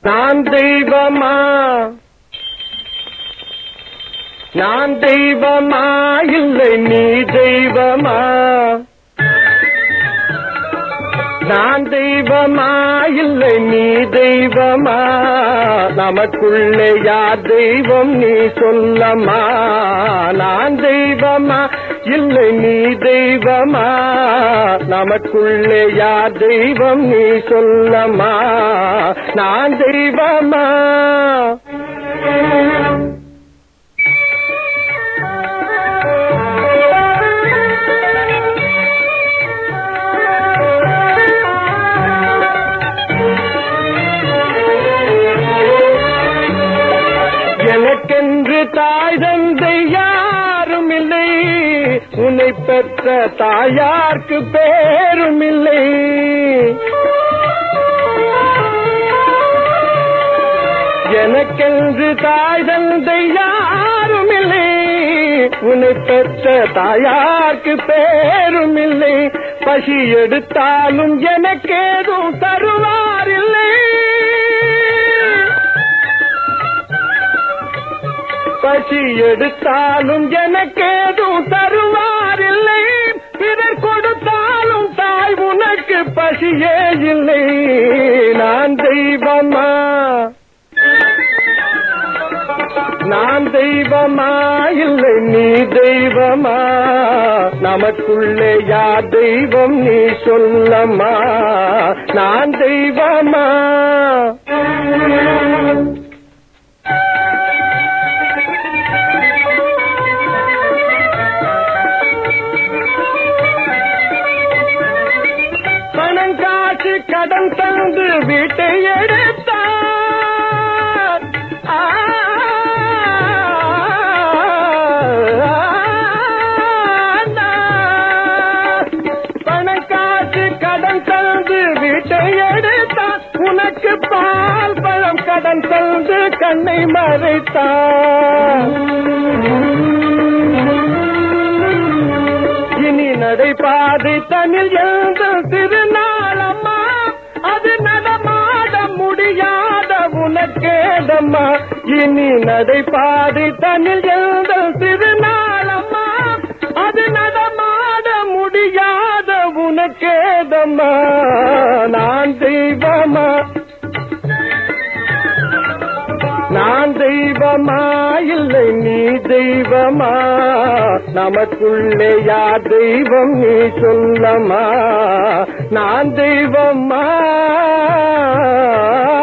நான் தெய்வமா நான் தெய்வமா இல்லை நீ தெய்வமா நான் தெய்வமா இல்லை நீ தெய்வமா நமக்குள்ளே யார் தெய்வம் நீ சொல்லமா நான் தெய்வமா இல்லை நீ தெய்வமா நமக்குள்ளே யார் தெய்வம் நீ சொல்லமா நான் தெய்வமா எனக்கென்று தாய் தந்தை யாரும் இல்லை உன்னை பெற்ற தாயார்க்கு பேரும் இல்லை எனக்கென்று தாய் தந்தை யாரும் இல்லை உன்னை பெற்ற தாயார்க்கு பேரும் இல்லை பசி எடுத்தாலும் எனக்கேதும் தருவார் இல்லை பசி எடுத்தாலும் எனக்கேதும் தருவார் இல்லை பிறர் கொடுத்தாலும் தாய் உனக்கு பசியே இல்லை நான் தெய்வமா நான் தெய்வமா இல்லை நீ தெய்வமா நமக்குள்ளே யார் தெய்வம் நீ சொல்லமா நான் தெய்வமா பணம் காசு கடன் தந்து வீட்டை எடுத்தார் ஆ, பணம் காசு கடன் தந்து வீட்டை எடுத்தார் உனக்கு பால் பழம் கடன் தந்து கண்ணை மறைத்தார் இனி நடைபாதை தனில் எழுந்த திருநாளம்மா அது நடமாட முடியாத உனக்கேதம்மா இனி நடைபாதை தனில் எழுந்த திருநாளம்மா அது நடமாட முடியாத உனக்கேதம்மா நான் தெய்வமா நான் தெய்வமா இல்லை நீ தெய்வமா நமக்குள்ளே யார் தெய்வம் நீ சொல்லமா நான் தெய்வமா